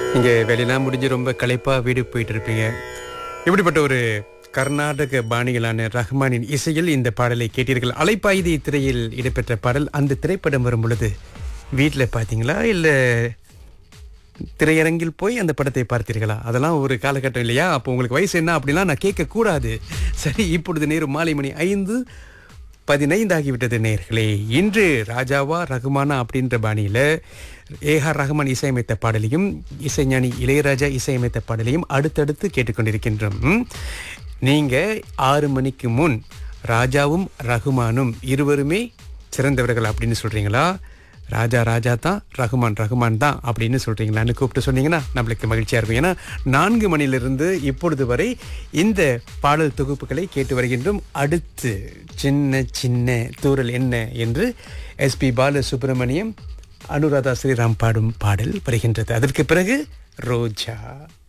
இங்கே வேலையெல்லாம் முடிஞ்சு ரொம்ப களைப்பாக வீடு போயிட்டு இருப்பீங்க இப்படிப்பட்ட ஒரு கர்நாடக பாணிகளான ரஹ்மானின் இசையில் இந்த பாடலை கேட்டீர்கள் அலைப்பாயுதி திரையில் இடம்பெற்ற பாடல் அந்த திரைப்படம் வரும் பொழுது வீட்டில் பார்த்தீங்களா இல்லை திரையரங்கில் போய் அந்த படத்தை பார்த்தீர்களா அதெல்லாம் ஒரு காலகட்டம் இல்லையா அப்போ உங்களுக்கு வயசு என்ன அப்படிலாம் நான் கேட்கக்கூடாது சரி இப்பொழுது நேரம் மாலை மணி ஐந்து பதினைந்து ஆகிவிட்டது நேர்களே இன்று ராஜாவா ரகுமானா அப்படின்ற பாணியில் ஏஆர் ரஹ்மான் இசையமைத்த பாடலையும் இசைஞானி இளையராஜா இசையமைத்த பாடலையும் அடுத்தடுத்து கேட்டுக்கொண்டிருக்கின்றோம் நீங்க ஆறு மணிக்கு முன் ராஜாவும் ரகுமானும் இருவருமே சிறந்தவர்கள் அப்படின்னு சொல்றீங்களா ராஜா ராஜா தான் ரகுமான் ரகுமான் தான் அப்படின்னு சொல்றீங்களான்னு கூப்பிட்டு சொன்னீங்கன்னா நம்மளுக்கு மகிழ்ச்சியா இருக்கும் ஏன்னா நான்கு மணிலிருந்து இப்பொழுது வரை இந்த பாடல் தொகுப்புகளை கேட்டு வருகின்றோம் அடுத்து சின்ன சின்ன தூரல் என்ன என்று எஸ்பி பாலசுப்ரமணியம் அனுராதா ஸ்ரீராம் பாடும் பாடல் வருகின்றது அதற்கு பிறகு ரோஜா